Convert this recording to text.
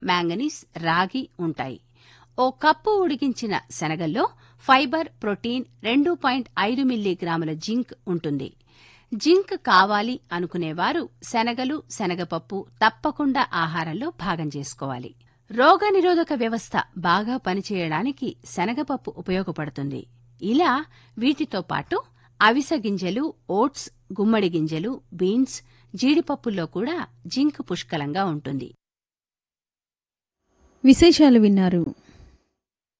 manganese రాగి ఉంటాయి ఓ కప్పు ఉడికించిన శనగల్లో ఫైబర్ ప్రోటీన్ రెండు పాయింట్ ఐదు మిల్లీగ్రాముల జింక్ ఉంటుంది జింక్ కావాలి అనుకునేవారు శనగలు శనగపప్పు తప్పకుండా ఆహారంలో భాగం చేసుకోవాలి రోగనిరోధక వ్యవస్థ బాగా పనిచేయడానికి శనగపప్పు ఉపయోగపడుతుంది ఇలా వీటితో పాటు అవిసె గింజలు ఓట్స్ గుమ్మడి గింజలు బీన్స్ జీడిపప్పుల్లో కూడా జింక్ పుష్కలంగా ఉంటుంది విశేషాలు విన్నారు